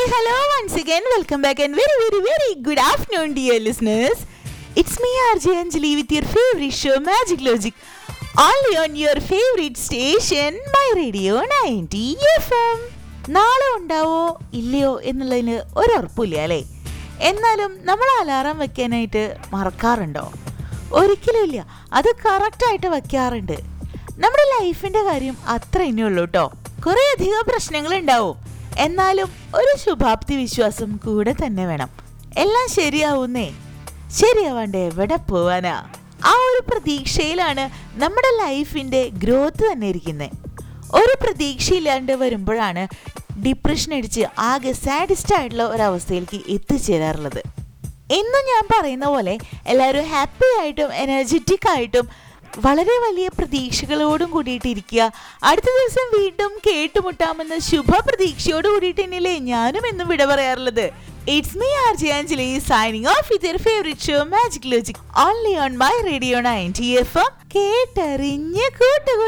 hello once again. Welcome back and very, very, very good afternoon, dear listeners. It's me, RJ Anjali, with your favorite show, Magic Logic. Only on your favorite station, My Radio 90 FM. നാളെ ഉണ്ടാവോ ഇല്ലയോ എന്നുള്ളതിന് ഒരുറപ്പില്ല അല്ലേ എന്നാലും നമ്മൾ alarm വെക്കാനായിട്ട് മറക്കാറുണ്ടോ ഒരിക്കലും ഇല്ല അത് കറക്റ്റായിട്ട് വെക്കാറുണ്ട് നമ്മുടെ ലൈഫിന്റെ കാര്യം അത്ര ഇനി ഉള്ളൂ കേട്ടോ കുറെ അധികം പ്രശ്നങ്ങൾ ഉണ്ടാവും എന്നാലും ഒരു ശുഭാപ്തി വിശ്വാസം കൂടെ തന്നെ വേണം എല്ലാം ശരിയാവുന്നേ ശരിയാവാണ്ട് എവിടെ പോവാനാ ആ ഒരു പ്രതീക്ഷയിലാണ് നമ്മുടെ ലൈഫിന്റെ ഗ്രോത്ത് തന്നെ ഇരിക്കുന്നത് ഒരു പ്രതീക്ഷയില്ലാണ്ട് വരുമ്പോഴാണ് ഡിപ്രഷൻ അടിച്ച് ആകെ സാഡിസ്റ്റ് ആയിട്ടുള്ള ഒരവസ്ഥയിലേക്ക് എത്തിച്ചേരാറുള്ളത് ഇന്ന് ഞാൻ പറയുന്ന പോലെ എല്ലാവരും ഹാപ്പി ആയിട്ടും എനർജറ്റിക് ആയിട്ടും വളരെ വലിയ പ്രതീക്ഷകളോടും കൂടിയിട്ട് ഇരിക്കുക അടുത്ത ദിവസം വീണ്ടും കേട്ടുമുട്ടാമെന്ന ശുഭ പ്രതീക്ഷയോട് കൂടിയിട്ട് തന്നെയല്ലേ ഞാനും എന്നും വിട പറയാറുള്ളത് it's me R J Anjali signing off with your favourite show magic logic only on my radio ninety F M കേട്ടറിഞ്ഞ് കൂട്ടുകൂടി